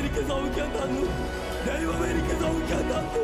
എനിക്ക് സൗഖ്യം തന്നു ദൈവം എനിക്ക് സൗഖ്യം തന്നു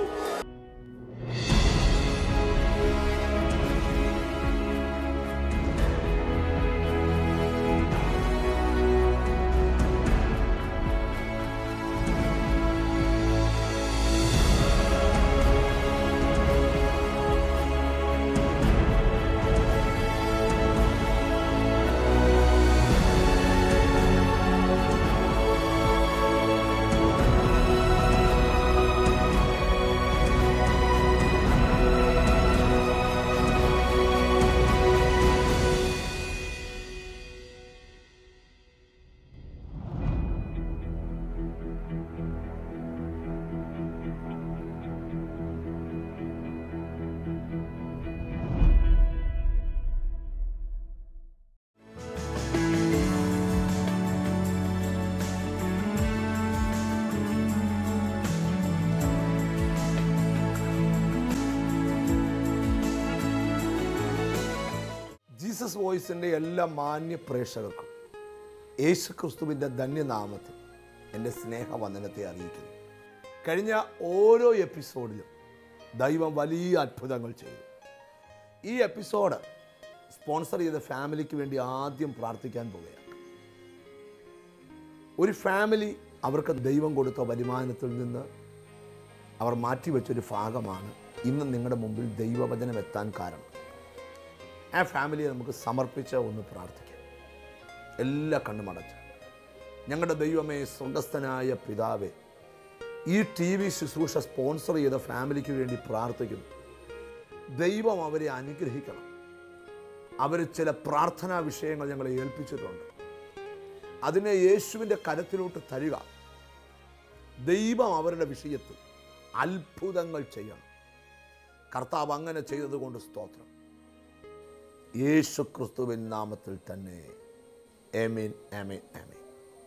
ജീസസ് വോയിസിൻ്റെ എല്ലാ മാന്യ പ്രേക്ഷകർക്കും യേശു ക്രിസ്തുവിൻ്റെ ധന്യനാമത്തിൽ എൻ്റെ സ്നേഹവന്ദനത്തെ അറിയിക്കുന്നു കഴിഞ്ഞ ഓരോ എപ്പിസോഡിലും ദൈവം വലിയ അത്ഭുതങ്ങൾ ചെയ്തു ഈ എപ്പിസോഡ് സ്പോൺസർ ചെയ്ത ഫാമിലിക്ക് വേണ്ടി ആദ്യം പ്രാർത്ഥിക്കാൻ പോവുകയാണ് ഒരു ഫാമിലി അവർക്ക് ദൈവം കൊടുത്ത വരുമാനത്തിൽ നിന്ന് അവർ മാറ്റിവെച്ചൊരു ഭാഗമാണ് ഇന്ന് നിങ്ങളുടെ മുമ്പിൽ ദൈവവചനം എത്താൻ കാരണം ആ ഫാമിലിയെ നമുക്ക് സമർപ്പിച്ച് ഒന്ന് പ്രാർത്ഥിക്കാം എല്ലാ കണ്ണുമടച്ച് ഞങ്ങളുടെ ദൈവമേ സ്വർഗസ്ഥനായ പിതാവേ ഈ ടി വി ശുശ്രൂഷ സ്പോൺസർ ചെയ്ത ഫാമിലിക്ക് വേണ്ടി പ്രാർത്ഥിക്കുന്നു ദൈവം അവരെ അനുഗ്രഹിക്കണം അവർ ചില പ്രാർത്ഥനാ വിഷയങ്ങൾ ഞങ്ങളെ ഏൽപ്പിച്ചിട്ടുണ്ട് അതിനെ യേശുവിൻ്റെ കരത്തിലോട്ട് തരിക ദൈവം അവരുടെ വിഷയത്തിൽ അത്ഭുതങ്ങൾ ചെയ്യണം കർത്താവ് അങ്ങനെ ചെയ്തതുകൊണ്ട് സ്തോത്രം യേശു ക്രിസ്തുവിൻ നാമത്തിൽ തന്നെ ഏമീൻ ആമീൻ ആമീൻ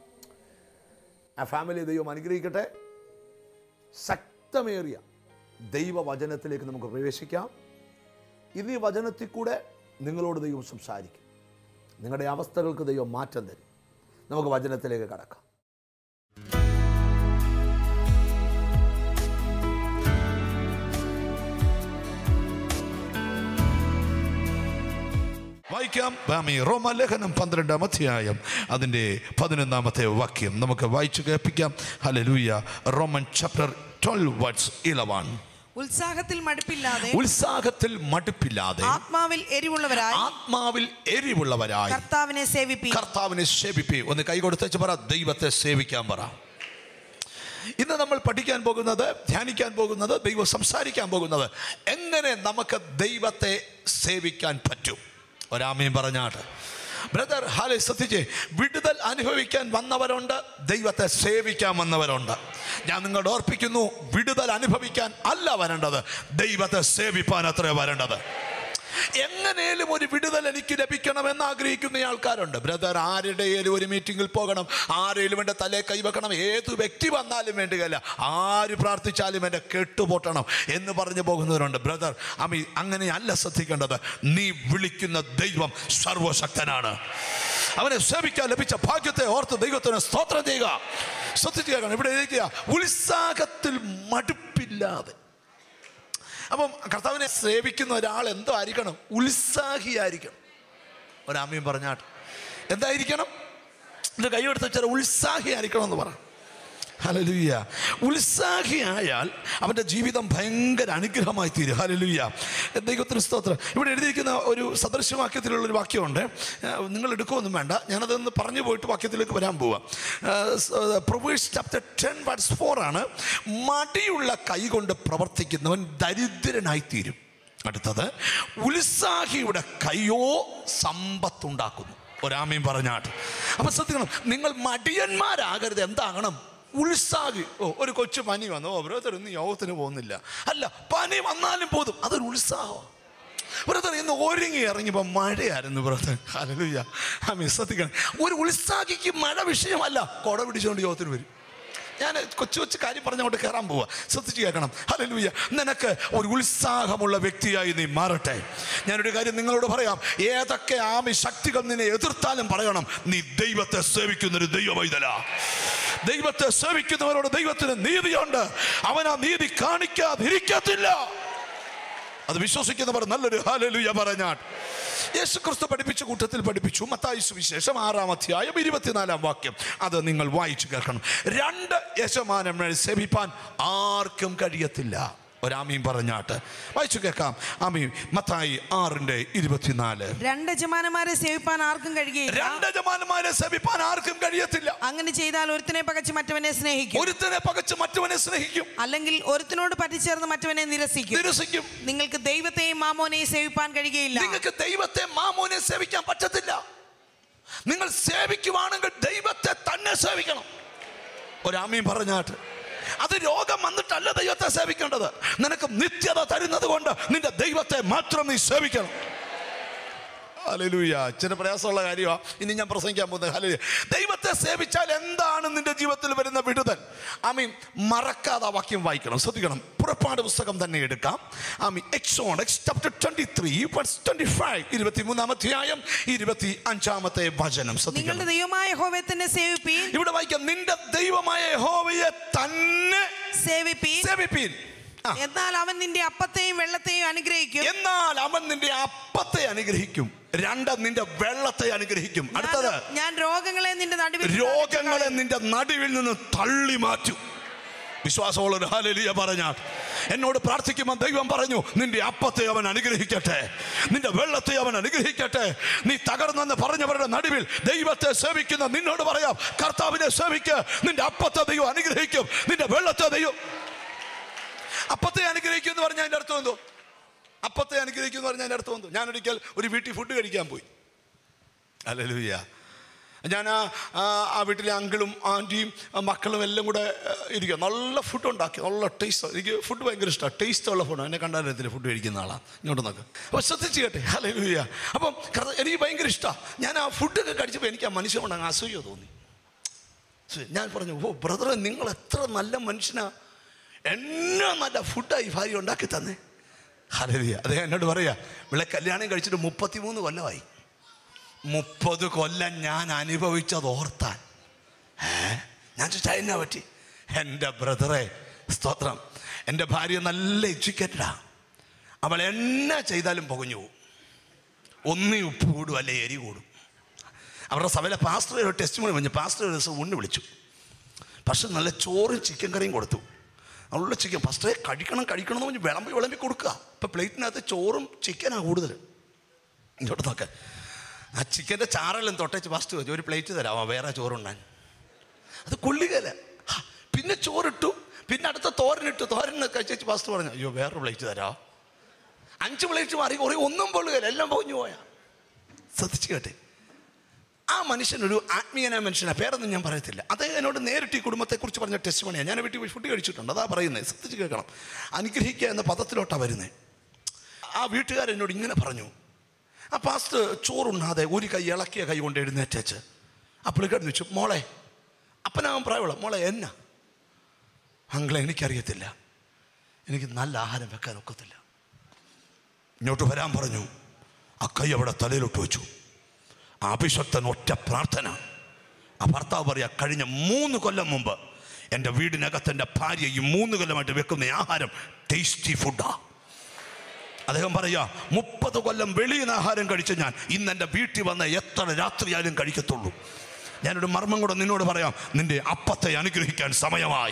ആ ഫാമിലി ദൈവം അനുഗ്രഹിക്കട്ടെ ശക്തമേറിയ ദൈവവചനത്തിലേക്ക് നമുക്ക് പ്രവേശിക്കാം ഇത് ഈ വചനത്തിൽ കൂടെ നിങ്ങളോട് ദൈവം സംസാരിക്കും നിങ്ങളുടെ അവസ്ഥകൾക്ക് ദൈവം മാറ്റം തരും നമുക്ക് വചനത്തിലേക്ക് കടക്കാം വായിക്കാം ബാമി റോമലേഖനം പന്ത്രണ്ടാം അധ്യായം അതിൻ്റെ പതിനൊന്നാമത്തെ വാക്യം നമുക്ക് വായിച്ചു കേൾപ്പിക്കാം hallelujah Roman chapter twelve words eleven ഉത്സാഹത്തിൽ മടുപ്പില്ലാതെ ഉത്സാഹത്തിൽ മടുപ്പില്ലാതെ ആത്മാവിൽ എരിവുള്ളവരായി ആത്മാവിൽ എരിവുള്ളവരായി കർത്താവിനെ സേവിപ്പി കർത്താവിനെ സേവിപ്പി ഒന്ന് കൈ കൊടുത്തേച്ച് പറ ദൈവത്തെ സേവിക്കാൻ പറ ഇന്ന് നമ്മൾ പഠിക്കാൻ പോകുന്നത് ധ്യാനിക്കാൻ പോകുന്നത് ദൈവം സംസാരിക്കാൻ പോകുന്നത് എങ്ങനെ നമുക്ക് ദൈവത്തെ സേവിക്കാൻ പറ്റും ഒരാമയും പറഞ്ഞാട്ട് ബ്രദർ ഹാലെ ശ്രദ്ധിച്ചേ വിടുതൽ അനുഭവിക്കാൻ വന്നവരുണ്ട് ദൈവത്തെ സേവിക്കാൻ വന്നവരുണ്ട് ഞാൻ നിങ്ങളോട് ഓർപ്പിക്കുന്നു വിടുതൽ അനുഭവിക്കാൻ അല്ല വരേണ്ടത് ദൈവത്തെ സേവിപ്പാൻ അത്രേ വരേണ്ടത് എങ്ങനെയും ഒരു വിടുതൽ എനിക്ക് ലഭിക്കണമെന്ന് ആഗ്രഹിക്കുന്ന ആൾക്കാരുണ്ട് ബ്രദർ ആരുടെയും ഒരു മീറ്റിങ്ങിൽ പോകണം ആരെങ്കിലും എൻ്റെ തലേ കൈവെക്കണം ഏത് വ്യക്തി വന്നാലും വേണ്ടുകയില്ല ആര് പ്രാർത്ഥിച്ചാലും എൻ്റെ കെട്ടുപൊട്ടണം എന്ന് പറഞ്ഞു പോകുന്നവരുണ്ട് ബ്രദർ അമ്മി അങ്ങനെയല്ല ശ്രദ്ധിക്കേണ്ടത് നീ വിളിക്കുന്ന ദൈവം സർവശക്തനാണ് അവനെ സേവിക്കാൻ ലഭിച്ച ഭാഗ്യത്തെ ഓർത്ത് ദൈവത്തിന് സ്തോത്രം ചെയ്യുക ശ്രദ്ധിച്ചു കേൾക്കണം ഇവിടെ എഴുതിയ ഉത്സാഹത്തിൽ മടുപ്പില്ലാതെ അപ്പം കർത്താവിനെ സേവിക്കുന്ന ഒരാൾ എന്തോ ആയിരിക്കണം ഉത്സാഹിയായിരിക്കണം ഒരാമയും പറഞ്ഞാട്ട് എന്തായിരിക്കണം എൻ്റെ കൈ എടുത്ത് വെച്ചാൽ ഉത്സാഹിയായിരിക്കണം എന്ന് പറ ഹലലുയ്യ ഉത്സാഹിയായാൽ അവൻ്റെ ജീവിതം ഭയങ്കര അനുഗ്രഹമായി തീരും ഹലലുയ്യ ദൈവത്തിന് സ്തോത്രം ഇവിടെ എഴുതിയിരിക്കുന്ന ഒരു സദൃശവാക്യത്തിലുള്ള ഒരു വാക്യമുണ്ട് ആ, നിങ്ങൾ എടുക്കുമൊന്നും വേണ്ട ഞാനതൊന്ന് പറഞ്ഞു പോയിട്ട് വാക്യത്തിലേക്ക് വരാൻ പോവാം Proverbs chapter ten verse four ആണ് മടിയുള്ള കൈ കൊണ്ട് പ്രവർത്തിക്കുന്നവൻ ദരിദ്രനായി തീരും അടുത്തത് ഉത്സാഹിയുടെ കയ്യോ സമ്പത്തുണ്ടാക്കുന്നു ഒരാമയും പറഞ്ഞാട്ട് അപ്പൊ ശ്രദ്ധിക്കണം നിങ്ങൾ മടിയന്മാരാകരുത് എന്താകണം ഉത്സാഹി ഓ ഒരു കൊച്ചു പനി വന്നു ഓ ബ്രദർ ഇന്ന് യോഗത്തിന് പോകുന്നില്ല അല്ല പനി വന്നാലും പോതും അതൊരു ഉത്സാഹം ബ്രദർ ഇന്ന് ഒരുങ്ങി ഇറങ്ങിയപ്പോൾ മഴയായിരുന്നു ബ്രദർ ഹല്ലേലൂയ ആമീൻ ശ്രദ്ധിക്കണം ഒരു ഉത്സാഹിക്ക് മഴ വിഷയമല്ല കുട പിടിച്ചുകൊണ്ട് യോഗത്തിന് വരും ഞാൻ കൊച്ചു കൊച്ചു കാര്യം പറഞ്ഞുകൊണ്ട് കയറാൻ പോവാ ശ്രദ്ധിച്ച് കേൾക്കണം ഹല്ലേലൂയ നിനക്ക് ഒരു ഉത്സാഹമുള്ള വ്യക്തിയായി നീ മാറട്ടെ ഞാനൊരു കാര്യം നിങ്ങളോട് പറയാം ഏതൊക്കെ ആമി ശക്തികൾ നിന്നെ എതിർത്താലും പറയണം നീ ദൈവത്തെ സേവിക്കുന്നൊരു ദൈവവൈതല ദൈവത്തെ സേവിക്കുന്നവരോട് ദൈവത്തിന് നീതിയുണ്ട് അവൻ ആ നീതി കാണിക്കാതിരിക്കത്തില്ല അത് വിശ്വസിക്കുന്നവർ നല്ലൊരു ഹാലലുയ പറഞ്ഞാൽ യേശു ക്രിസ്തു പഠിപ്പിച്ച കൂട്ടത്തിൽ പഠിപ്പിച്ചു മത്തായി സുവിശേഷം ആറാം അധ്യായം ഇരുപത്തിനാലാം വാക്യം അത് നിങ്ങൾ വായിച്ചു കേൾക്കണം രണ്ട് യജമാനം സേവിപ്പാൻ ആർക്കും കഴിയത്തില്ല ഒരാമീൻ പറഞ്ഞാട്ട് വായിച്ചു കേൾക്കാം ആമീൻ മത്തായി ആറിന്റെ ഇരുപത്തിനാല് രണ്ട് യജമാനന്മാരെ സേവിപ്പാൻ ആർക്കും കഴിയുകയില്ല രണ്ട് യജമാനന്മാരെ സേവിപ്പാൻ ആർക്കും കഴിയത്തില്ല അങ്ങനെ ചെയ്താൽ ഒരുത്തിനെ പകച്ച് മറ്റവനെ സ്നേഹിക്കും ഒരുത്തനെ പകച്ച് മറ്റവനെ സ്നേഹിക്കും അല്ലെങ്കിൽ ഒരുത്തിനോട് പറ്റിച്ചേർന്ന് മറ്റവനെ നിരസിക്കും നിരസിക്കും നിങ്ങൾക്ക് ദൈവത്തെയും മാമോനെയും സേവിപ്പാൻ കഴിയുകയില്ല നിങ്ങൾക്ക് ദൈവത്തെ മാമോനെ സേവിക്കാൻ പറ്റത്തില്ല നിങ്ങൾ സേവിക്കുവാണെങ്കിൽ ദൈവത്തെ തന്നെ സേവിക്കണം ഒരാമയും പറഞ്ഞാട്ട് അത് രോഗം വന്നിട്ടല്ല ദൈവത്തെ സേവിക്കേണ്ടത് നിനക്ക് നിത്യത തരുന്നത് കൊണ്ട് നിന്റെ ദൈവത്തെ മാത്രം നീ സേവിക്കണം ഹല്ലേലൂയ ചില പ്രയാസമുള്ള കാര്യമാണ് ഇനി ഞാൻ പ്രസംഗിക്കാൻ പോകുന്നത് ഹല്ലേലൂയ ദൈവത്തെ സേവിച്ചാൽ എന്താണ് നിന്റെ ജീവിതത്തിൽ വരുന്ന വിടുതൽ ആമീൻ മറക്കാതെ ആ വാക്യം വായിക്കണം ശ്രദ്ധിക്കണം പുറപ്പാട് പുസ്തകം തന്നെ എടുക്കാം ആമീൻ Exodus chapter twenty three twenty five ഇരുപത്തി മൂന്നാം അധ്യായം ഇരുപത്തി അഞ്ചാമത്തെ വചനം ശ്രദ്ധിക്കണം നിങ്ങളുടെ ദൈവമായ ഹോവെ തന്നെ സേവിപ്പീൻ ഇവിടെ വായിക്കാം നിന്റെ ദൈവമായ യഹോവയെ തന്നെ സേവിപ്പീൻ സേവിപ്പീൻ ആ. എന്നാൽ അവൻ നിന്റെ അപ്പത്തെയും വെള്ളത്തെയും അനുഗ്രഹിക്കും എന്നാൽ അവൻ നിന്റെ അപ്പത്തെ അനുഗ്രഹിക്കും രണ്ട് നിന്റെ വെള്ളത്തെ അനുഗ്രഹിക്കും അടുത്തത് ഞാൻ- ഞാൻ രോഗങ്ങളെ നിന്റെ നടുവിൽ രോഗങ്ങളെ നിന്റെ നടുവിൽ നിന്ന് തള്ളി മാറ്റും വിശ്വാസമുള്ള ഒരു ഹാലലിയ പറഞ്ഞാൽ എന്നോട് പ്രാർത്ഥിക്കുമ്പോൾ ദൈവം പറഞ്ഞു നിന്റെ അപ്പത്തെ അവൻ അനുഗ്രഹിക്കട്ടെ നിന്റെ വെള്ളത്തെ അവൻ അനുഗ്രഹിക്കട്ടെ നീ തകർന്നെന്ന് പറഞ്ഞവരുടെ നടുവിൽ ദൈവത്തെ സേവിക്കുന്ന നിന്നോട് പറയാം കർത്താവിനെ സേവിക്ക് നിന്റെ അപ്പത്തെ ദൈവം അനുഗ്രഹിക്കും നിന്റെ വെള്ളത്തെ ദൈവം അപ്പത്തെ അനുഗ്രഹിക്കും എന്ന് പറഞ്ഞാൽ അതിൻ്റെ അർത്ഥം എന്തോ അപ്പത്തെ അനുഗ്രഹിക്കും എന്ന് പറഞ്ഞാൽ അതിൻ്റെ അർത്ഥം എന്തോ ഞാനൊരിക്കൽ ഒരു വീട്ടിൽ ഫുഡ് കഴിക്കാൻ പോയി അല്ലൂയ്യ ഞാൻ ആ ആ- ആ വീട്ടിലെ അങ്കിളും ആൻറ്റിയും ആ മക്കളും എല്ലാം കൂടെ ആ, ഇരിക്കുക നല്ല ഫുഡ് ഉണ്ടാക്കി നല്ല ടേസ്റ്റ് എനിക്ക് ഫുഡ് ഭയങ്കര ഇഷ്ടമാണ് ടേസ്റ്റ് ഉള്ള ഫുഡ് എന്നെ കണ്ടാലത്തില്ല ഫുഡ് കഴിക്കുന്ന ആളാണ് ഇങ്ങോട്ട് നോക്ക് അപ്പോൾ ശ്രദ്ധിച്ച് കേട്ടെ ഹല്ലേലൂയ അപ്പം കർത്ത- എനിക്ക് ഭയങ്കര ഇഷ്ടമാണ് ഞാൻ ആ ഫുഡൊക്കെ കഴിച്ചപ്പോൾ എനിക്ക് ആ മനുഷ്യനോട് അങ്ങ് അസൂയ തോന്നി ശ്ശെ, ഞാൻ പറഞ്ഞു ഓ ബ്രദറെ നിങ്ങൾ എത്ര നല്ല മനുഷ്യനാ എന്നാ നല്ല ഫുഡായി ഭാര്യ ഉണ്ടാക്കി തന്നെ ഹല്ലേലൂയ അദ്ദേഹം എന്നോട് പറയാ വിളെ കല്യാണം കഴിച്ചിട്ട് മുപ്പത്തിമൂന്ന് കൊല്ലമായി മുപ്പത് കൊല്ലം ഞാൻ അനുഭവിച്ചത് ഓർത്താൻ ഏ ഞാൻ ചോദിച്ചാൽ എന്നാ പറ്റി എൻ്റെ ബ്രദറെ സ്തോത്രം എൻ്റെ ഭാര്യ നല്ല എഡ്യൂക്കേറ്റഡാ അവൾ എന്നാ ചെയ്താലും പുകഞ്ഞു പോകും ഒന്നീ ഉപ്പ് കൂടും അല്ലെ എരി കൂടും അവരുടെ സഭയിലെ പാസ്റ്റർ ഒരു ടെസ്റ്റ് മണി പറഞ്ഞു പാസ്റ്റർ ഒരു ദിവസം ഉണ്ണി വിളിച്ചു പക്ഷെ നല്ല ചോറും ചിക്കൻ കറിയും കൊടുത്തു നല്ല ചിക്കൻ ഫസ്റ്റേ കഴിക്കണം കഴിക്കണം എന്ന് പറഞ്ഞ് വിളമ്പി വിളമ്പി കൊടുക്കുക ഇപ്പം പ്ലേറ്റിനകത്ത് ചോറും ചിക്കനാണ് കൂടുതൽ ഇങ്ങോട്ട് നോക്ക ആ ചിക്കൻ്റെ ചാറെല്ലാം തൊട്ടേച്ച് ഫസ്റ്റ് വെച്ചു ഒരു പ്ലേറ്റ് തരാമോ വേറെ ചോറുണ്ടാൻ അത് കൊള്ളുകയില്ല ഹ, പിന്നെ ചോറിട്ടു പിന്നെ അടുത്ത തോരനിട്ടു തോരൻ കഴിച്ചു ഫസ്റ്റ് പറഞ്ഞു അയ്യോ വേറെ പ്ലേറ്റ് തരാമോ അഞ്ച് പ്ലേറ്റ് മാറി കുറേ ഒന്നും പൊള്ളുകയില്ല എല്ലാം പൊഞ്ഞു പോയാ ശ്രദ്ധിച്ചു കേട്ടെ ആ മനുഷ്യനൊരു ആത്മീയനായ മനുഷ്യനാണ് പേരൊന്നും ഞാൻ പറയത്തില്ല അദ്ദേഹം എന്നോട് നേരിട്ട് ഈ കുടുംബത്തെക്കുറിച്ച് പറഞ്ഞ ടെസ്റ്റ് പണിയാണ് ഞാൻ വീട്ടിൽ പോയി ഫുഡ് കഴിച്ചിട്ടുണ്ട് അതാ പറയുന്നത് ശ്രദ്ധിച്ച് കേൾക്കണം അനുഗ്രഹിക്കുക എന്ന പദത്തിലോട്ടാണ് വരുന്നത് ആ വീട്ടുകാരൻ എന്നോട് ഇങ്ങനെ പറഞ്ഞു ആ പാസ്റ്റ് ചോറുണ്ണാതെ ഒരു കൈ ഇളക്കിയ കൈ കൊണ്ട് എഴുന്നേറ്റേച്ച് അപ്പോൾ കിടന്നു വെച്ചു മോളെ അപ്പനാകും പ്രായമുള്ള മോളെ എന്നാ അങ്ങളെ എനിക്കറിയത്തില്ല എനിക്ക് നല്ല ആഹാരം വെക്കാൻ ഒക്കത്തില്ല ഇങ്ങോട്ട് വരാൻ പറഞ്ഞു ആ കൈ അവിടെ തലയിലോട്ട് വെച്ചു ആ അഭിഷക്തൻ ഒറ്റ പ്രാർത്ഥന ആ ഭർത്താവ് പറയാ കഴിഞ്ഞ മൂന്ന് കൊല്ലം മുമ്പ് എൻ്റെ വീടിനകത്ത് എൻ്റെ ഭാര്യ ഈ മൂന്ന് കൊല്ലമായിട്ട് വെക്കുന്ന ഈ ആഹാരം ടേസ്റ്റി ഫുഡാ അദ്ദേഹം പറയാ മുപ്പത് കൊല്ലം വെളിയിൽ നിന്ന് ആഹാരം കഴിച്ച ഞാൻ ഇന്ന് എൻ്റെ വീട്ടിൽ വന്ന എത്ര രാത്രിയായാലും കഴിക്കത്തുള്ളൂ ഞാനൊരു മർമ്മം കൂടെ നിന്നോട് പറയാം നിന്റെ അപ്പത്തെ അനുഗ്രഹിക്കാൻ സമയമായി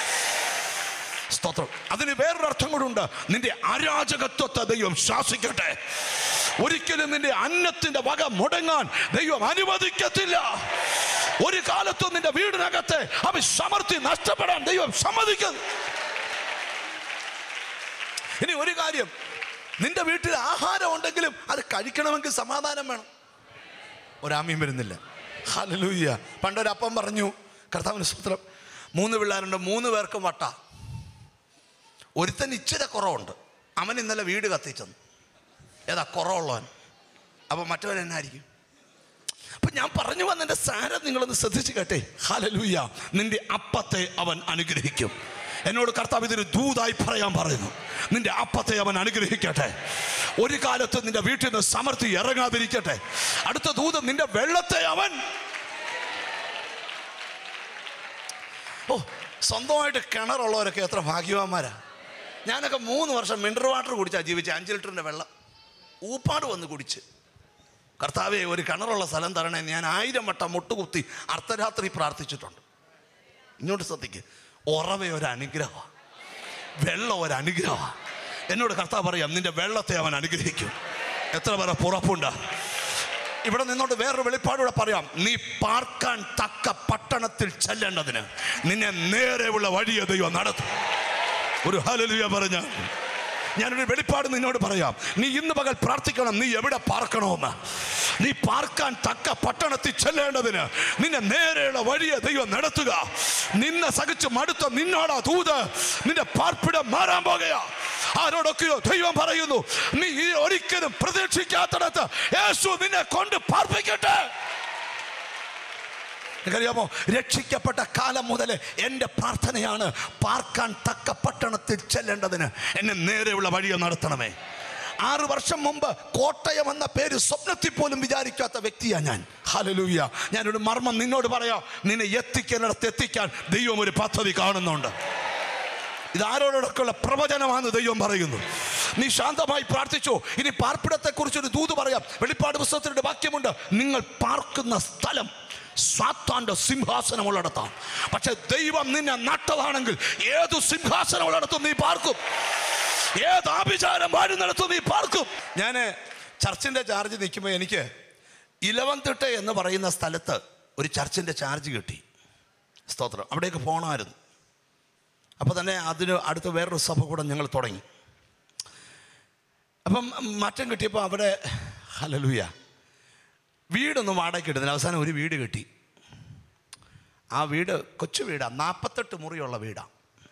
സ്തോത്രം അതിന് വേറൊരു അർത്ഥം കൂടെ നിന്റെ അരാജകത്വത്തെ ദൈവം ശാസിക്കട്ടെ ഒരിക്കലും നിന്റെ അന്നത്തിന്റെ വക മുടങ്ങാൻ ദൈവം അനുവദിക്കത്തില്ല ഒരു കാലത്തും നിന്റെ വീടിനകത്തെ അവൻ സമൃദ്ധി നഷ്ടപ്പെടാൻ ദൈവം സമ്മതിക്കുന്നു ഇനി ഒരു കാര്യം നിന്റെ വീട്ടിൽ ആഹാരം ഉണ്ടെങ്കിലും അത് കഴിക്കണമെങ്കിൽ സമാധാനം വേണം ഒരാമ്യം വരുന്നില്ല ഹലലൂയ്യ പണ്ടൊരപ്പം പറഞ്ഞു കർത്താവിന് സൂത്രം മൂന്ന് പിള്ളേരുണ്ട് മൂന്ന് പേർക്കും വട്ട ഒരുത്തൻ ഇച്ചിരി കുറവുണ്ട് അവൻ ഇന്നലെ വീട് കത്തിച്ചെന്നു ഏതാ കുറവുള്ളവൻ അപ്പോൾ മറ്റവൻ എന്നായിരിക്കും അപ്പൊ ഞാൻ പറഞ്ഞു വന്നതിന്റെ സാരം നിങ്ങളൊന്ന് ശ്രദ്ധിച്ച് കേട്ടെ ഹലലൂയ നിന്റെ അപ്പത്തെ അവൻ അനുഗ്രഹിക്കും എന്നോട് കർത്താവ് ഇതൊരു ദൂതായി പറയാൻ പറയുന്നു നിന്റെ അപ്പത്തെ അവൻ അനുഗ്രഹിക്കട്ടെ ഒരു കാലത്ത് നിന്റെ വീട്ടിൽ നിന്ന് സമൃദ്ധി ഇറങ്ങാതിരിക്കട്ടെ അടുത്ത ദൂതം നിന്റെ വെള്ളത്തെ അവൻ ഓ സ്വന്തമായിട്ട് കിണറുള്ളവരൊക്കെ എത്ര ഭാഗ്യവാന്മാരാ ഞാനൊക്കെ മൂന്ന് വർഷം മിനറൽ വാട്ടർ കുടിച്ചാ ജീവിച്ച അഞ്ച് ലിറ്ററിൻ്റെ വെള്ളം ഊപ്പാട് വന്ന് കുടിച്ച് കർത്താവെ ഒരു കിണറുള്ള സ്ഥലം തരണേ ഞാൻ ആയിരം വട്ടം മുട്ടുകുത്തി അർദ്ധരാത്രി പ്രാർത്ഥിച്ചിട്ടുണ്ട് ഇങ്ങോട്ട് ശ്രദ്ധിക്ക് ഉറവ ഒരു അനുഗ്രഹമാണ് വെള്ളം ഒരു അനുഗ്രഹമാണ് എന്നോട് കർത്താവ് പറയാം നിന്റെ വെള്ളത്തെ അവൻ അനുഗ്രഹിക്കും എത്ര പേരെ പുറപ്പുണ്ട് ഇവിടെ നിന്നോണ്ട് വേറൊരു വെളിപ്പാടൂടെ പറയാം നീ പാർക്കാൻ തക്ക പട്ടണത്തിൽ ചെല്ലേണ്ടതിന് നിന്നെ നേരെയുള്ള വഴിയെ ദൈവം നടത്തും ഒരു ഹലലുയ പറഞ്ഞ ഞാനൊരു വെളിപ്പാട് നിന്നോട് പറയാം നീ ഇന്ന് പകൽ പ്രാർത്ഥിക്കണം നീ എവിടെ പാർക്കണമെന്ന് നീ പാർക്കാൻ തക്ക പട്ടണത്തിൽ ചെല്ലേണ്ടതിന് നിന്നെ നേരെയുള്ള വഴിയെ ദൈവം നടത്തുക നിന്നെ സഹിച്ച് മടുത്ത നിന്നോടാ തൂത് നിന്റെ പാർപ്പിടം മാറാൻ പോകുകയാ ആരോടൊക്കെയോ ദൈവം പറയുന്നു നീ ഈ ഒരിക്കലും പ്രതീക്ഷിക്കാത്തിടത്ത് യേശു നിന്നെ കൊണ്ട് പാർപ്പിക്കട്ടെ നിങ്ങൾക്കറിയാമോ രക്ഷിക്കപ്പെട്ട കാലം മുതൽ എൻ്റെ പ്രാർത്ഥനയാണ് പാർക്കാൻ തക്ക പട്ടണത്തിൽ ചെല്ലേണ്ടതിന് എന്നെ നേരെയുള്ള വഴിയെ നടത്തണമേ ആറ് വർഷം മുമ്പ് കോട്ടയം എന്ന പേര് സ്വപ്നത്തിൽ പോലും വിചാരിക്കാത്ത വ്യക്തിയാണ് ഞാൻ ഹലലൂയ ഞാനൊരു മർമ്മം നിന്നോട് പറയാം നിന്നെ എത്തിക്കുന്നിടത്ത് എത്തിക്കാൻ ദൈവം ഒരു പദ്ധതി കാണുന്നുണ്ട് ഇതാരോടൊക്കെയുള്ള പ്രവചനമാണ് ദൈവം പറയുന്നു നീ ശാന്തമായി പ്രാർത്ഥിച്ചോ ഇനി പാർപ്പിടത്തെ കുറിച്ചൊരു ദൂത് പറയാം വെളിപ്പാട് പുസ്തകത്തിൻ്റെ വാക്യമുണ്ട് നിങ്ങൾ പാർക്കുന്ന സ്ഥലം സാത്താന്റെ സിംഹാസനമുള്ളിടത്താണ് പക്ഷെ ദൈവം നിന്നെ നട്ടതാണെങ്കിൽ ഏതു സിംഹാസനമുള്ളിടത്തും നീ പാർക്കും ഏത് ആഭിചാരം വാഴുന്നിടത്തും നീ പാർക്കും ഞാൻ ചർച്ചിൻ്റെ ചാർജ് നിൽക്കുമ്പോൾ എനിക്ക് ഇലവന്തിട്ട എന്ന് പറയുന്ന സ്ഥലത്ത് ഒരു ചർച്ചിൻ്റെ ചാർജ് കിട്ടി സ്തോത്രം അവിടേക്ക് പോകണമായിരുന്നു അപ്പോൾ തന്നെ അതിന് അടുത്ത് വേറൊരു സഭ കൂടെ ഞങ്ങൾ തുടങ്ങി അപ്പം മറ്റം കിട്ടിയപ്പോൾ അവിടെ ഹലലൂയ വീടൊന്നും വാടകയ്ക്ക് കിട്ടുന്നില്ല അവസാനം ഒരു വീട് കിട്ടി ആ വീട് കൊച്ചു വീടാണ് നാൽപ്പത്തെട്ട് മുറിയുള്ള വീടാണ്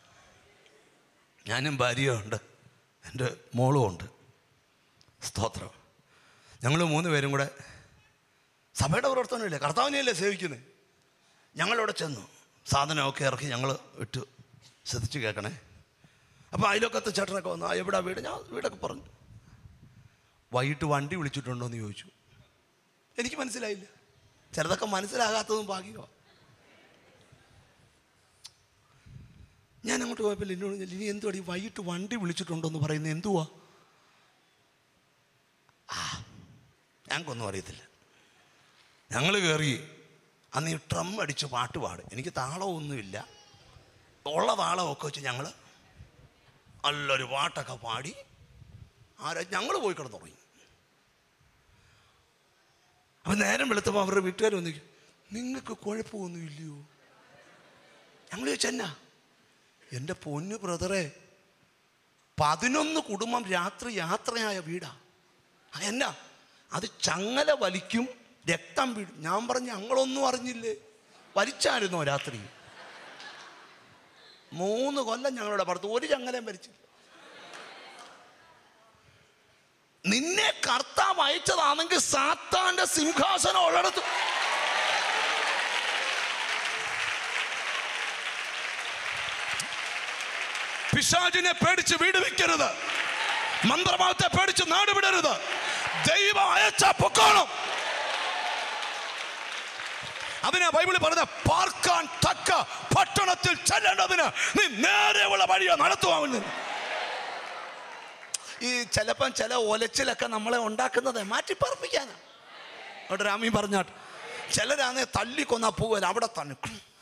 ഞാനും ഭാര്യയും ഉണ്ട് എൻ്റെ മോളും ഉണ്ട് സ്തോത്രം ഞങ്ങൾ മൂന്ന് പേരും കൂടെ സഭയുടെ പ്രവർത്തനമില്ല കർത്താവിനെയല്ലേ സേവിക്കുന്നത് ഞങ്ങളിവിടെ ചെന്നു സാധനമൊക്കെ ഇറക്കി ഞങ്ങൾ ഇട്ട് ശ്രദ്ധിച്ച് കേൾക്കണേ അപ്പോൾ അതിലൊക്കത്തെ ചേട്ടനൊക്കെ വന്നു ആ എവിടാ വീട് ഞാൻ വീടൊക്കെ പറഞ്ഞു വൈകിട്ട് വണ്ടി വിളിച്ചിട്ടുണ്ടോ എന്ന് ചോദിച്ചു എനിക്ക് മനസ്സിലായില്ല ചിലതൊക്കെ മനസ്സിലാകാത്തതും ഭാഗ്യമോ ഞാൻ അങ്ങോട്ട് പോയപ്പോൾ എന്നോട് ചോദിച്ചു, ഇനി എന്തുവാടി വൈകിട്ട് വണ്ടി വിളിച്ചിട്ടുണ്ടോ എന്ന് പറയുന്നത് എന്തുവാ ആ ഞങ്ങൾക്കൊന്നും അറിയത്തില്ല ഞങ്ങൾ കയറി അന്ന് ഈ ട്രം അടിച്ച് പാട്ട് പാടും എനിക്ക് താളമൊന്നുമില്ല ഉള്ള താളമൊക്കെ വെച്ച് ഞങ്ങൾ നല്ലൊരു പാട്ടൊക്കെ പാടി ആരാ ഞങ്ങൾ പോയി കിടന്നുറങ്ങി അപ്പം നേരം വെളുത്തപ്പോൾ അവരുടെ വീട്ടുകാർ വന്നു നിങ്ങൾക്ക് കുഴപ്പമൊന്നുമില്ലയോ ഞങ്ങൾ ചോദിച്ചെന്നാ എൻ്റെ പൊന്നു ബ്രദറെ പതിനൊന്ന് കുടുംബം രാത്രി യാത്രയായ വീടാ ആ, എന്നാ അത് ചങ്ങല വലിക്കും രക്തം വീഴും ഞാൻ പറഞ്ഞു ഞങ്ങളൊന്നും അറിഞ്ഞില്ലേ വലിച്ചായിരുന്നോ രാത്രി മൂന്ന് കൊല്ലം ഞങ്ങളുടെ പുറത്ത് ഒരു ചങ്ങലയും വലിച്ചില്ല നിന്നെ കർത്താവ് അയച്ചതാണെങ്കിൽ സാത്താന്റെ സിംഹാസനം ഉള്ളിടത്ത് പിശാചിനെ പേടിച്ച് വീട് വെക്കരുത് മന്ത്രവാദത്തെ പേടിച്ച് നാട് വിടരുത് ദൈവം അയച്ച പൊക്കോണം അതിനാ ബൈബിളിൽ പറഞ്ഞ പാർക്കാൻ തക്ക പട്ടണത്തിൽ ചെല്ലേണ്ടതിന് നീ നേരെയുള്ള വഴിയെ നടത്തുവാൻ ഈ ചിലപ്പം ചില ഒലച്ചിലൊക്കെ നമ്മളെ ഉണ്ടാക്കുന്നത് മാറ്റി പറപ്പിക്കാനാ അവിടെ രാമി പറഞ്ഞാട്ട് ചിലരാന്നെ തല്ലിക്കൊന്നാ പോവല്ല അവിടെ തന്നെ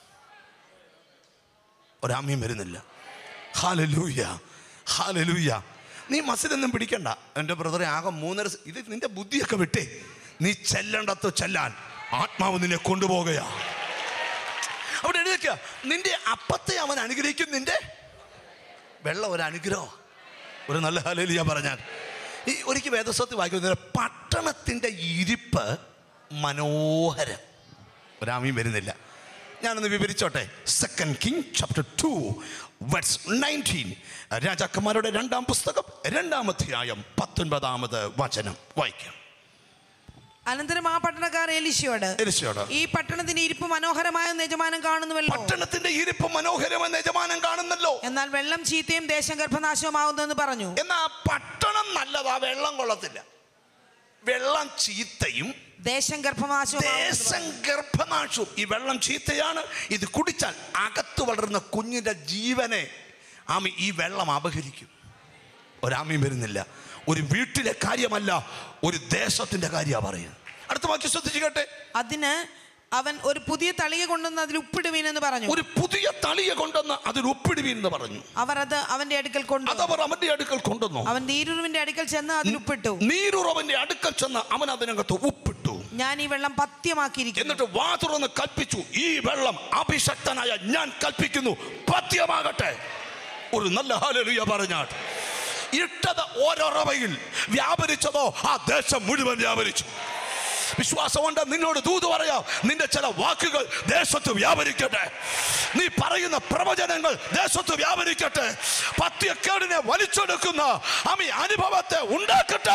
ഒരാമയും വരുന്നില്ല ഹാലലൂയ ഹാലലൂയ നീ മസിലൊന്നും പിടിക്കണ്ട എൻ്റെ ബ്രദറെ ആകെ മൂന്നര സ- ഇത് നിന്റെ ബുദ്ധിയൊക്കെ വിട്ടേ നീ ചെല്ലേണ്ടത്ത് ചെല്ലാൻ ആത്മാവ് നിന്നെ കൊണ്ടുപോകുകയാ അവിടെ എഴുതിക്കുക നിന്റെ അപ്പത്തെ അവൻ അനുഗ്രഹിക്കും നിന്റെ വെള്ളം ഒരു അനുഗ്രഹം ഒരു നല്ല ഹലലിയ പറഞ്ഞാൽ ഈ ഒരിക്കൽ വേദസ്വത്തിൽ വായിക്കുന്നത് പട്ടണത്തിൻ്റെ ഇരിപ്പ് മനോഹരം ഒരാമയും വരുന്നില്ല ഞാനൊന്ന് വിവരിച്ചോട്ടെ second king chapter two verse nineteen രാജാക്കന്മാരുടെ രണ്ടാം പുസ്തകം രണ്ടാം അധ്യായം പത്തൊൻപതാമത് വചനം വായിക്കാം അനന്തരം ആ പട്ടണക്കാർ എലിശയോട് എലിശയോട് ഈ പട്ടണത്തിന് ഇരിപ്പ് മനോഹരമായ ഒന്ന് യജമാനൻ കാണുന്നുവല്ലോ പട്ടണത്തിന്റെ ഇരിപ്പ് മനോഹരമെന്ന് യജമാനം കാണുന്നല്ലോ എന്നാൽ വെള്ളം ചീത്തയും ദേശം ഗർഭനാശവുമാകുന്നെന്ന് പറഞ്ഞു എന്നാ പട്ടണം നല്ലതാ വെള്ളം കൊള്ളത്തില്ല വെള്ളം ചീത്തയും ദേശം ഗർഭനാശവും ദേശം ഗർഭനാശവും ഈ വെള്ളം ചീത്തയാണ് ഇത് കുടിച്ചാൽ അകത്ത് വളരുന്ന കുഞ്ഞിന്റെ ജീവനെ ആമി ഈ വെള്ളം അപഹരിക്കും ഒരാമയും വരുന്നില്ല ഒരു വീട്ടിലെ കാര്യമല്ല ഒരു ദേശത്തിന്റെ കാര്യമാണ് പറയുന്നത് അടുത്ത വാക്യം ശ്രദ്ധിച്ചു കേട്ടെ അതിന് അവൻ ഒരു പുതിയ തളിക കൊണ്ടുവന്ന് അതിൽ ഉപ്പിടുവീനെന്ന് പറഞ്ഞു ഒരു പുതിയ തളിയ കൊണ്ടുവന്ന് അതിൽ ഉപ്പിടുവീൻ എന്ന് പറഞ്ഞു അവർ അത് അവന്റെ അടുക്കൽ കൊണ്ടു അതവർ അവന്റെ അടുക്കൽ കൊണ്ടുവന്നു അവൻ നീരുരുവിന്റെ അടുക്കൽ ചെന്ന് അതിൽ ഉപ്പിട്ടു നീരുറവന്റെ അടുക്കൽ ചെന്ന് അവൻ അതിനകത്ത് ഉപ്പിട്ടു ഞാൻ ഈ വെള്ളം പത്യമാക്കിയിരിക്കുന്നു എന്നിട്ട് വാ തുറന്ന് കൽപ്പിച്ചു ഈ വെള്ളം അഭിഷക്തനായ ഞാൻ കൽപ്പിക്കുന്നു പത്യമാകട്ടെ ഒരു നല്ല ഹാലലുയ പറഞ്ഞാട്ട് ഇട്ടത് ഓരോറവയിൽ വ്യാപരിച്ചതോ ആ ദേശം മുഴുവൻ വ്യാപരിച്ചു വിശ്വാസമുണ്ട് നിന്നോട് ദൂത് പറയാം നിന്റെ ചില വാക്കുകൾ ദേശത്ത് വ്യാപരിക്കട്ടെ നീ പറയുന്ന പ്രവചനങ്ങൾ ദേശത്ത് വ്യാപരിക്കട്ടെ പത്യക്കേടിനെ വലിച്ചെടുക്കുന്ന അമി അനുഭവത്തെ ഉണ്ടാക്കട്ടെ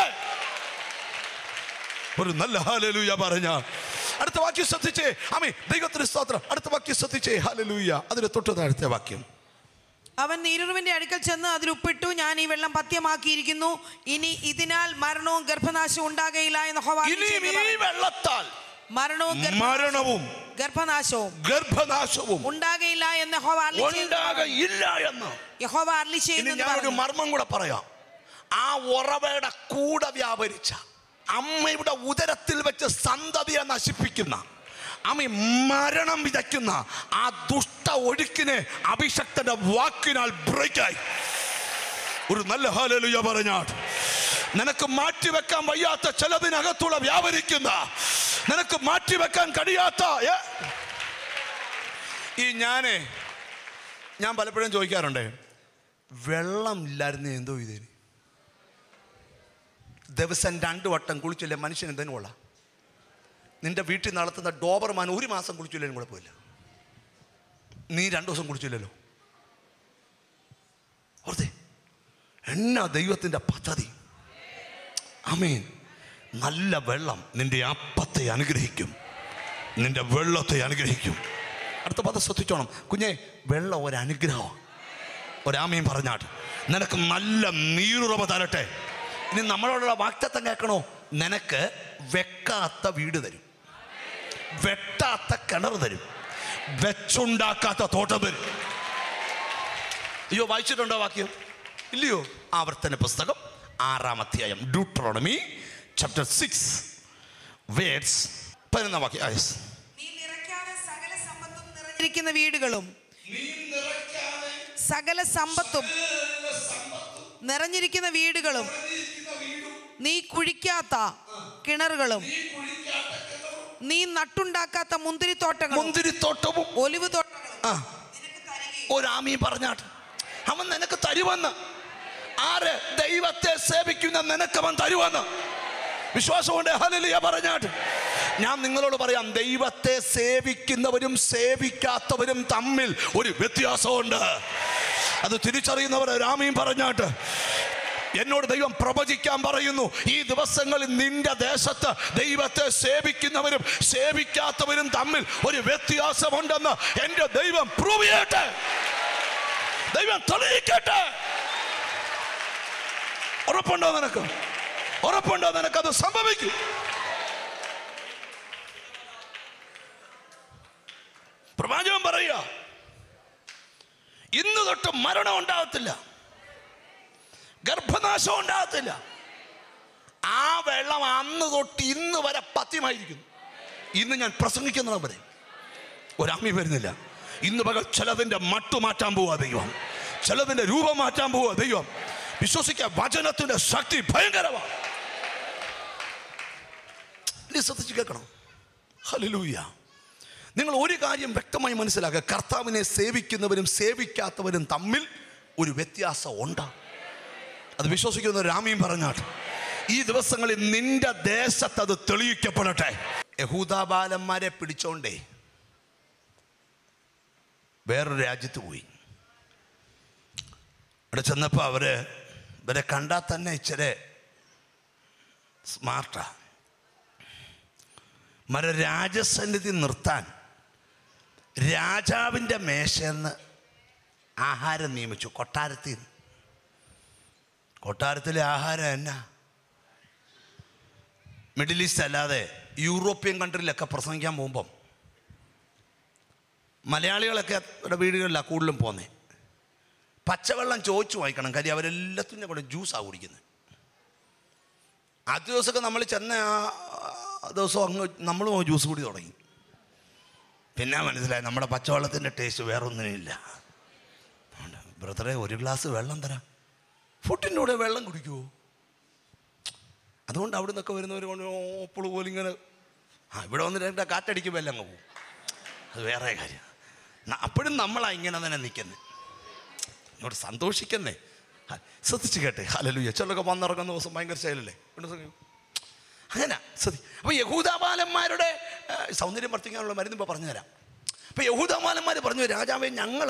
ഒരു നല്ല ഹാലലൂയ പറഞ്ഞ അടുത്ത വാക്യം ശ്രദ്ധിച്ചേ അമി ദൈവത്തിന് സ്തോത്രം അടുത്ത വാക്യം ശ്രദ്ധിച്ചേ ഹാലലൂയ അതിന് തൊട്ട് താഴത്തെ വാക്യം അവൻ നീരുറുവിന്റെ അടുക്കൽ ചെന്ന് അതിൽ ഉപ്പിട്ടു ഞാൻ ഈ വെള്ളം പത്യമാക്കിയിരിക്കുന്നു ഇനി ഇതിനാൽ മരണവും ഗർഭനാശവും ഉണ്ടാകയില്ല എന്ന് യഹോവ ഇനിയും അരുളിച്ചെയ്യുന്നു ഈ പറഞ്ഞു. വെള്ളത്താൽ മരണവും ഗർഭ- മരണവും ഗർഭനാശവും ഗർഭനാശവും ഉണ്ടാകയില്ല എന്ന് യഹോവ അരുളിച്ചെയ്യുന്നു പറഞ്ഞു. ഉണ്ടാകയില്ല എന്ന് യഹോവ അരുളി ഇനി ചെയ്യുന്നു ഞാനൊരു പറഞ്ഞു. മർമ്മം കൂടെ പറയാം ആ ഉറവയുടെ കൂടെ വ്യാപരിച്ച അമ്മയുടെ ഉദരത്തിൽ വെച്ച് സന്തതിയെ നശിപ്പിക്കുന്ന അമ്മ മരണം വിതയ്ക്കുന്ന ആ ദുഷ്ട ഒഴുക്കിനെ അഭിഷക്തന്റെ വാക്കിനാൽ ബ്രേക്കായി ഒരു നല്ല ഹാലലുയ പറഞ്ഞാട്ട് നിനക്ക് മാറ്റിവെക്കാൻ വയ്യാത്ത ചിലതിനകത്തൂടെ വ്യാപരിക്കുന്ന നിനക്ക് മാറ്റിവെക്കാൻ കഴിയാത്ത ഏ? ഈ ഞാനേ ഞാൻ പലപ്പോഴും ചോദിക്കാറുണ്ട് വെള്ളം ഇല്ലായിരുന്നു എന്തോ ഇതിന് ദിവസം രണ്ട് വട്ടം കുളിച്ചില്ലേ മനുഷ്യൻ എന്തിനു കൊള്ളാം നിന്റെ വീട്ടിൽ നടത്തുന്ന ഡോബർമാൻ ഒരു മാസം കുളിച്ചില്ലേലും കുഴപ്പമില്ല നീ രണ്ടു ദിവസം കുളിച്ചില്ലല്ലോ ഓർത്തേ എന്നാ ദൈവത്തിൻ്റെ പദ്ധതി അമീൻ നല്ല വെള്ളം നിന്റെ അപ്പത്തെ അനുഗ്രഹിക്കും നിന്റെ വെള്ളത്തെ അനുഗ്രഹിക്കും അടുത്ത പദം ശ്രദ്ധിച്ചോണം കുഞ്ഞെ വെള്ളം ഒരു അനുഗ്രഹം ഒരാമയും പറഞ്ഞാട്ട് നിനക്ക് നല്ല നീരുറവ തരട്ടെ ഇനി നമ്മളോടുള്ള വാക്തത്വം കേൾക്കണോ നിനക്ക് വെക്കാത്ത വീട് തരും വെട്ടാത്ത കിണർ തരും വെച്ചുണ്ടാക്കാത്ത തോട്ടം തരും അയ്യോ വായിച്ചിട്ടുണ്ടോ വാക്യം ഇല്ലയോ ആവർത്തന പുസ്തകം ആറാം അധ്യായം ഡ്യൂട്രോണമി ചാപ്റ്റർ സിക്സ് വേഡ്സ് പതിനൊന്നാം വാക്യം ആ, yes. നീ നിറയ്ക്കാതെ സകല സമ്പത്തും നിറഞ്ഞിരിക്കുന്ന വീടുകളും സകല സമ്പത്തും നിറഞ്ഞിരിക്കുന്ന വീടുകളും നീ കുഴിക്കാത്ത കിണറുകളും നീ നട്ടുണ്ടാക്കാത്ത മുന്തിരിത്തോട്ടങ്ങളും മുന്തിരിത്തോട്ടവും ഒലിവ് തോട്ടങ്ങളും ആ നിനക്ക് തരികയും ഒരാമി പറഞ്ഞാട്ട് അവൻ നിനക്ക് തരുവന്ന് ആര് ദൈവത്തെ സേവിക്കുന്ന നിനക്ക് അവൻ തരുവന്ന് വിശ്വാസമുണ്ട് ഹലിയ പറഞ്ഞാട്ട് ഞാൻ നിങ്ങളോട് പറയാം ദൈവത്തെ സേവിക്കുന്നവരും സേവിക്കാത്തവരും തമ്മിൽ ഒരു വ്യത്യാസമുണ്ട് അത് തിരിച്ചറിയുന്നവർ രാമയും പറഞ്ഞാട്ട് എന്നോട് ദൈവം പ്രവചിക്കാൻ പറയുന്നു ഈ ദിവസങ്ങളിൽ നിന്റെ ദേശത്ത് ദൈവത്തെ സേവിക്കുന്നവരും സേവിക്കാത്തവരും തമ്മിൽ ഒരു വ്യത്യാസമുണ്ടെന്ന് എൻ്റെ ദൈവം പ്രൂവ് ചെയ്യട്ടെ ദൈവം തെളിയിക്കട്ടെ ഉറപ്പുണ്ടോ നിനക്ക് ഉറപ്പുണ്ടോ നിനക്കത് സംഭവിക്കും പ്രവാചകൻ പറയുക ഇന്ന് തൊട്ട് മരണം ഉണ്ടാകത്തില്ല ഗർഭനാശം ഉണ്ടാകത്തില്ല ആ വെള്ളം അന്ന് തൊട്ട് ഇന്ന് വരെ പത്യമായിരിക്കുന്നു ഇന്ന് ഞാൻ പ്രസംഗിക്കുന്നതാണ് വരെ ഒരാമി വരുന്നില്ല ഇന്ന് പകൽ ചിലതിൻ്റെ മട്ടു മാറ്റാൻ പോവാ ദൈവം ചിലതിൻ്റെ രൂപം മാറ്റാൻ പോവാ ദൈവം വിശ്വസിക്കുക വചനത്തിന്റെ ശക്തി ഭയങ്കരമാണ് ഇനി ശ്രദ്ധിച്ച് കേൾക്കണം ഹലലൂയ നിങ്ങൾ ഒരു കാര്യം വ്യക്തമായി മനസ്സിലാക്കുക കർത്താവിനെ സേവിക്കുന്നവരും സേവിക്കാത്തവരും തമ്മിൽ ഒരു വ്യത്യാസം ഉണ്ട് അത് വിശ്വസിക്കുന്ന രാമിയും പറഞ്ഞാട്ട് ഈ ദിവസങ്ങളിൽ നിന്റെ ദേശത്ത് അത് തെളിയിക്കപ്പെടട്ടെ യഹൂദാബാലന്മാരെ പിടിച്ചോണ്ടേ വേറൊരു രാജ്യത്ത് പോയി അവിടെ ചെന്നപ്പോൾ അവര് ഇവരെ കണ്ടാൽ തന്നെ ഇച്ചിരി സ്മാർട്ടാ മര രാജസന്നിധി നിർത്താൻ രാജാവിൻ്റെ മേശന്ന് ആഹാരം നിയമിച്ചു കൊട്ടാരത്തിൽ നിന്ന്. കൊട്ടാരത്തിലെ ആഹാരം എന്നാ മിഡിൽ ഈസ്റ്റ് അല്ലാതെ യൂറോപ്യൻ കൺട്രിയിലൊക്കെ പ്രസംഗിക്കാൻ പോകുമ്പം മലയാളികളൊക്കെ അവരുടെ വീടുകളിലാണ് കൂടുതലും പോകുന്നത് പച്ചവെള്ളം ചോദിച്ചു വാങ്ങിക്കണം കാര്യം അവരെല്ലാത്തിൻ്റെ കൂടെ ജ്യൂസാണ് കുടിക്കുന്നത് ആദ്യ ദിവസമൊക്കെ നമ്മൾ ചെന്ന ആ ദിവസം അങ്ങ് നമ്മളും ജ്യൂസ് കുടി തുടങ്ങി പിന്നെ മനസ്സിലായി നമ്മുടെ പച്ചവെള്ളത്തിൻ്റെ ടേസ്റ്റ് വേറെ ഒന്നിനുമില്ല ബ്രദറെ ഒരു ഗ്ലാസ് വെള്ളം തരാം ഫുഡിൻ്റെ കൂടെ വെള്ളം കുടിക്കുമോ അതുകൊണ്ട് അവിടെ നിന്നൊക്കെ വരുന്നവർ കൊണ്ട് ഓപ്പിള് പോലും ഇങ്ങനെ ആ ഇവിടെ വന്ന് രണ്ട് കാറ്റടിക്കുമ്പോൾ എല്ലാം അങ്ങ് പോകും അത് വേറെ കാര്യം ന- അപ്പോഴും നമ്മളാ ഇങ്ങനെ തന്നെ നിൽക്കുന്നത് ഇങ്ങോട്ട് സന്തോഷിക്കുന്നേ ആ, ശ്രദ്ധിച്ച് കേട്ടെ ഹലലുയ്യ ചിലരൊക്കെ വന്നിറങ്ങുന്ന ദിവസം ഭയങ്കര ശൈലല്ലേ അങ്ങനെ ശ്രദ്ധി അപ്പോൾ യഹൂദാബാലന്മാരുടെ ആ, സൗന്ദര്യം വർദ്ധിക്കാനുള്ള മരുന്ന് ഇപ്പോൾ പറഞ്ഞു തരാം അപ്പോൾ യഹൂദാബാലന്മാർ പറഞ്ഞു രാജാവേ ഞങ്ങൾ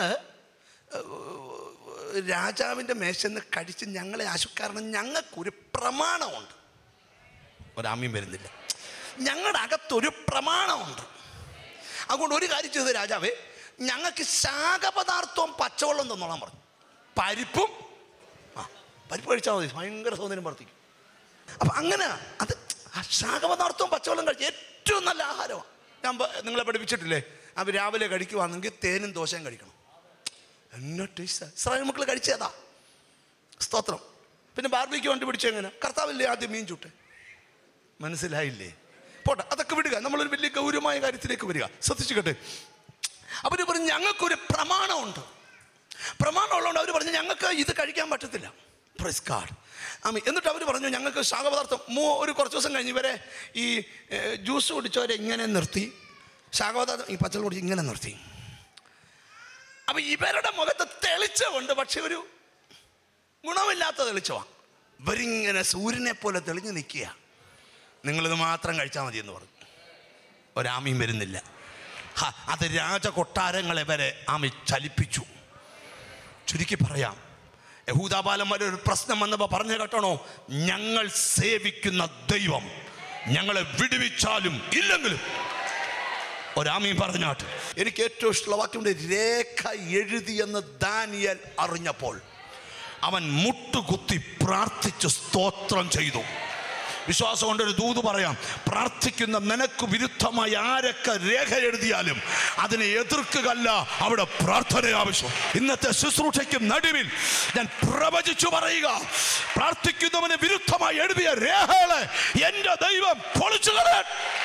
രാജാവിൻ്റെ മേശന്ന് കഴിച്ച് ഞങ്ങളെ ആശു കാരണം ഞങ്ങൾക്കൊരു പ്രമാണമുണ്ട് ഒരാമ്യം വരുന്നില്ല ഞങ്ങളുടെ അകത്തൊരു പ്രമാണമുണ്ട് അതുകൊണ്ട് ഒരു കാര്യം ചെയ്തത് രാജാവേ ഞങ്ങൾക്ക് ശാഖപദാർത്ഥവും പച്ചവെള്ളം തന്നോളാൻ പറഞ്ഞു പരിപ്പും ആ പരിപ്പ് കഴിച്ചാൽ മതി ഭയങ്കര സൗന്ദര്യം വർദ്ധിക്കും അപ്പം അങ്ങനെ അത് ആ ശാഖപദാർത്ഥവും പച്ചവെള്ളം കഴിച്ച് ഏറ്റവും നല്ല ആഹാരമാണ് ഞാൻ പ- നിങ്ങളെ പഠിപ്പിച്ചിട്ടില്ലേ അവർ രാവിലെ കഴിക്കുവാണെങ്കിൽ തേനും ദോശയും കഴിക്കണം എന്നാ ടേസ്റ്റ് ഇസ്രായേൽ മക്കൾ കഴിച്ചതാ സ്തോത്രം പിന്നെ ബാർബിക്ക് വേണ്ടി പിടിച്ചെങ്ങനെ കർത്താവില്ലേ ആദ്യം മീൻ ചുട്ടെ മനസ്സിലായില്ലേ പോട്ടെ അതൊക്കെ വിടുക നമ്മളൊരു വലിയ ഗൗരവമായ കാര്യത്തിലേക്ക് വരിക ശ്രദ്ധിച്ചു കേട്ടെ അവർ പറഞ്ഞു ഞങ്ങൾക്കൊരു പ്രമാണമുണ്ട് പ്രമാണം ഉള്ളതുകൊണ്ട് അവർ പറഞ്ഞു ഞങ്ങൾക്ക് ഇത് കഴിക്കാൻ പറ്റത്തില്ല പ്രൈസ് കാർഡ് ആമി എന്നിട്ട് അവർ പറഞ്ഞു ഞങ്ങൾക്ക് ശാഖപദാർത്ഥം മൂ ഒരു കുറച്ച് ദിവസം കഴിഞ്ഞ് ഇവരെ ഈ ഏഹ്, ജ്യൂസ് കുടിച്ചവരെ ഇങ്ങനെ നിർത്തി ശാഖപദാർത്ഥം ഈ പച്ചവെള്ളം കുടിച്ച് ഇങ്ങനെ നിർത്തി അപ്പം ഇവരുടെ മുഖത്ത് തെളിച്ചമുണ്ട് പക്ഷെ ഒരു ഗുണമില്ലാത്ത തെളിച്ചമാണ് ഇവരിങ്ങനെ സൂര്യനെ പോലെ തെളിഞ്ഞു നിൽക്കുക നിങ്ങളിത് മാത്രം കഴിച്ചാൽ മതി എന്ന് പറഞ്ഞു ഒരാമയും വരുന്നില്ല ഹ, അത് രാജകൊട്ടാരങ്ങളെ വരെ ആമി ചലിപ്പിച്ചു ചുരുക്കി പറയാം യഹൂദാബാലന്മാരെ ഒരു പ്രശ്നം വന്നപ്പോൾ പറഞ്ഞു കേട്ടണോ ഞങ്ങൾ സേവിക്കുന്ന ദൈവം ഞങ്ങളെ വിടുവിച്ചാലും ഇല്ലെങ്കിലും ഒരാമീൻ പറഞ്ഞാട്ട് എനിക്ക് ഏറ്റവും ഇഷ്ടമുള്ള വാക്യമുണ്ട് രേഖ എഴുതിയെന്ന് ദാനിയൽ അറിഞ്ഞപ്പോൾ അവൻ മുട്ടുകുത്തി പ്രാർത്ഥിച്ച് സ്തോത്രം ചെയ്തു വിശ്വാസം കൊണ്ട് ഒരു ദൂത് പറയാം പ്രാർത്ഥിക്കുന്ന നിനക്ക് വിരുദ്ധമായി ആരൊക്കെ രേഖ എഴുതിയാലും അതിനെ എതിർക്കുകയല്ല അവിടെ പ്രാർത്ഥന ആവശ്യം ഇന്നത്തെ ശുശ്രൂഷയ്ക്കും നടുവിൽ ഞാൻ പ്രവചിച്ചു പറയുക പ്രാർത്ഥിക്കുന്നവന് വിരുദ്ധമായി എഴുതിയ രേഖകളെ എൻ്റെ ദൈവം പൊളിച്ചു കളയാൻ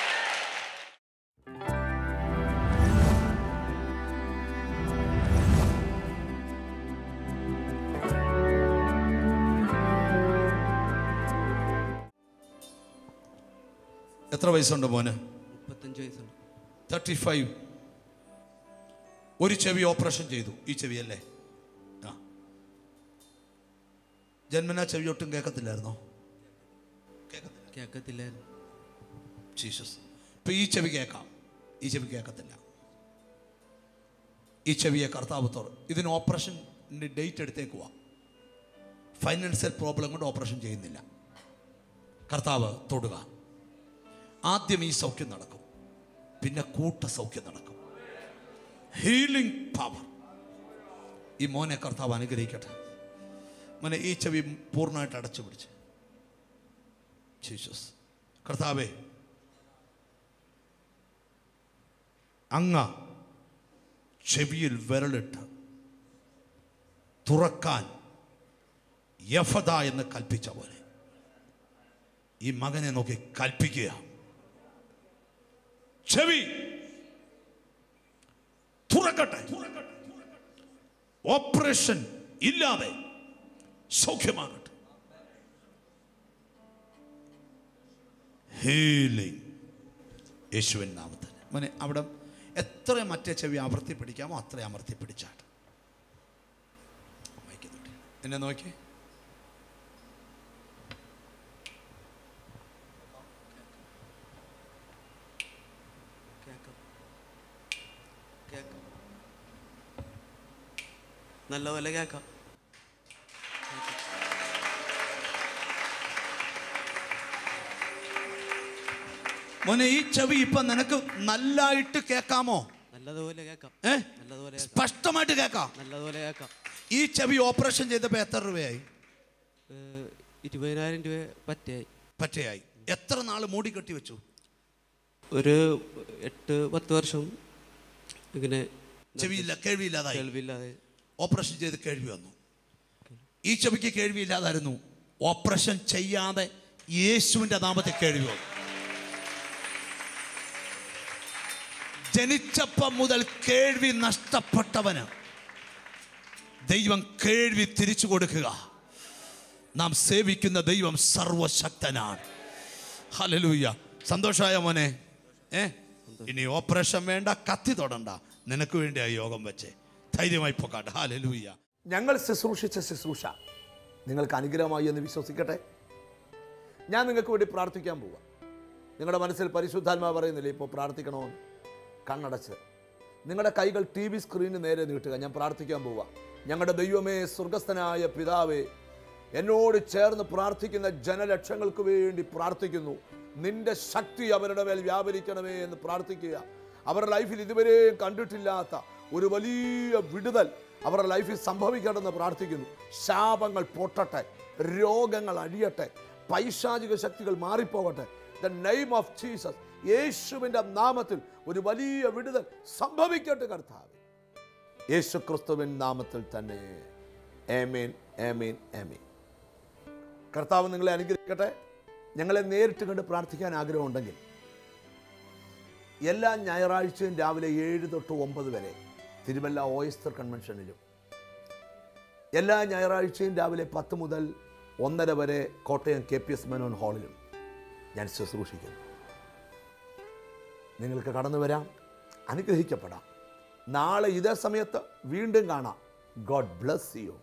എത്ര വയസ്സുണ്ട് മോന് മുപ്പത്തഞ്ച് വയസ്സുണ്ട് തേർട്ടി ഫൈവ് ഒരു ചെവി ഓപ്പറേഷൻ ചെയ്തു ഈ ചെവിയല്ലേ ആ ജന്മനാ ചെവി ഒട്ടും കേൾക്കത്തില്ലായിരുന്നോ കേൾക്കത്തില്ല കേൾക്കത്തില്ലായിരുന്നു ജീസസ് ഇപ്പം ഈ ചെവി കേൾക്കാം ഈ ചെവി കേൾക്കത്തില്ല ഈ ചെവിയെ കർത്താവ് തുറ ഇതിന് ഓപ്പറേഷൻ്റെ ഡേറ്റ് എടുത്തേക്കുവാ ഫൈനാൻഷ്യൽ പ്രോബ്ലം കൊണ്ട് ഓപ്പറേഷൻ ചെയ്യുന്നില്ല കർത്താവ് തൊടുക ആദ്യം ഈ സൗഖ്യം നടക്കും പിന്നെ കൂട്ട സൗഖ്യം നടക്കും ഹീലിംഗ് പവർ ഈ മോനെ കർത്താവ് അനുഗ്രഹിക്കട്ടെ മോനെ ഈ ചെവി പൂർണ്ണമായിട്ട് അടച്ചു പിടിച്ച് ജീസസ് കർത്താവേ അങ്ങ ചെവിയിൽ വിരലിട്ട് തുറക്കാൻ യഫദ എന്ന് കൽപ്പിച്ച പോലെ ഈ മകനെ നോക്കി കൽപ്പിക്കുക ചെവി തുറക്കട്ടെ ഓപ്പറേഷൻ ഇല്ലാതെ സൗഖ്യമാകട്ടെ ഹീലിംഗ് യേശുവിൻ നാമത്തിൽ മോനെ അവിടെ എത്ര മറ്റേ ചെവി അമർത്തി പിടിക്കാമോ അത്ര അമർത്തി പിടിച്ചാട്ട് വായിക്കുന്നുണ്ട്. എന്നെ നോക്കി കേൾക്കാം കേൾക്കാം നല്ലപോലെ കേൾക്കാം മോനെ ഈ ചെവി ഇപ്പൊ നിനക്ക് നല്ലായിട്ട് കേൾക്കാമോ നല്ലതുപോലെ കേൾക്കാം ഏ നല്ലതുപോലെ കേൾക്കാം സ്പഷ്ടമായിട്ട് കേൾക്കാം നല്ലതുപോലെ കേൾക്കാം ഈ ചെവി ഓപ്പറേഷൻ ചെയ്തപ്പോൾ എത്ര രൂപയായി ഏഹ്, ഇരുപതിനായിരം രൂപ പറ്റേ പറ്റയായി എത്ര നാൾ മൂടി കെട്ടി വെച്ചു ഒരു എട്ട് പത്ത് വർഷം ഇങ്ങനെ ചെവിയില്ല കേൾവിയില്ലാതായി കേൾവിയില്ലാതെ ഓപ്പറേഷൻ ചെയ്ത് കേൾവി വന്നു ഈ ചെവിക്ക് കേൾവിയില്ലാതായിരുന്നു ഓപ്പറേഷൻ ചെയ്യാതെ യേശുവിൻ്റെ നാമത്തിൽ കേൾവി വന്നു ജനിച്ചപ്പം മുതൽ കേൾവി നഷ്ടപ്പെട്ടവന് ദൈവം കേൾവി തിരിച്ചു കൊടുക്കുക നാം സേവിക്കുന്ന ദൈവം സർവശക്തനാണ് ഹലലൂയ സന്തോഷമായ മോനെ ഏ ഇനി ഓപ്പറേഷൻ വേണ്ട കത്തി തൊടണ്ട നിനക്ക് വേണ്ടി ആ യോഗം വെച്ചേ ധൈര്യമായി പോക്കാട്ടെ ഹലലൂയ ഞങ്ങൾ ശുശ്രൂഷിച്ച ശുശ്രൂഷ നിങ്ങൾക്ക് അനുഗ്രഹമായി എന്ന് വിശ്വസിക്കട്ടെ ഞാൻ നിങ്ങൾക്ക് വേണ്ടി പ്രാർത്ഥിക്കാൻ പോവാം നിങ്ങളുടെ മനസ്സിൽ പരിശുദ്ധാത്മാ പറയുന്നില്ലേ ഇപ്പോൾ പ്രാർത്ഥിക്കണമെന്ന് കണ്ണടച്ച് നിങ്ങളുടെ കൈകൾ ടി വി സ്ക്രീനിന് നേരെ നീട്ടുക ഞാൻ പ്രാർത്ഥിക്കാൻ പോവാം ഞങ്ങളുടെ ദൈവമേ സ്വർഗസ്ഥനായ പിതാവേ എന്നോട് ചേർന്ന് പ്രാർത്ഥിക്കുന്ന ജനലക്ഷങ്ങൾക്ക് വേണ്ടി പ്രാർത്ഥിക്കുന്നു നിന്റെ ശക്തി അവരുടെ മേൽ വ്യാപരിക്കണമേ എന്ന് പ്രാർത്ഥിക്കുക അവരുടെ ലൈഫിൽ ഇതുവരെയും കണ്ടിട്ടില്ലാത്ത ഒരു വലിയ വിടുതൽ അവരുടെ ലൈഫിൽ സംഭവിക്കണമെന്ന് പ്രാർത്ഥിക്കുന്നു ശാപങ്ങൾ പൊട്ടട്ടെ രോഗങ്ങൾ അഴിയട്ടെ പൈശാചിക ശക്തികൾ മാറിപ്പോകട്ടെ ദ നെയിം ഓഫ് ജീസസ് യേശുവിൻ്റെ നാമത്തിൽ ഒരു വലിയ വിടുതൽ സംഭവിക്കട്ടെ കർത്താവ് യേശു ക്രിസ്തുവിൻ നാമത്തിൽ തന്നെ ഏമേൻ ഏമേൻ ഏമേൻ കർത്താവ് നിങ്ങളെ അനുഗ്രഹിക്കട്ടെ ഞങ്ങളെ നേരിട്ട് കണ്ട് പ്രാർത്ഥിക്കാൻ ആഗ്രഹമുണ്ടെങ്കിൽ എല്ലാ ഞായറാഴ്ചയും രാവിലെ ഏഴ് തൊട്ട് ഒമ്പത് വരെ തിരുവല്ല ഓയസ്റ്റർ കൺവെൻഷനിലും എല്ലാ ഞായറാഴ്ചയും രാവിലെ പത്ത് മുതൽ ഒന്നര വരെ Kottayam K P S Menon ഹാളിലും ഞാൻ ശുശ്രൂഷിക്കുന്നു നിങ്ങൾക്ക് കടന്നു വരാം അനുഗ്രഹിക്കപ്പെടാം നാളെ ഇതേ സമയത്ത് വീണ്ടും കാണാം ഗോഡ് ബ്ലസ് യു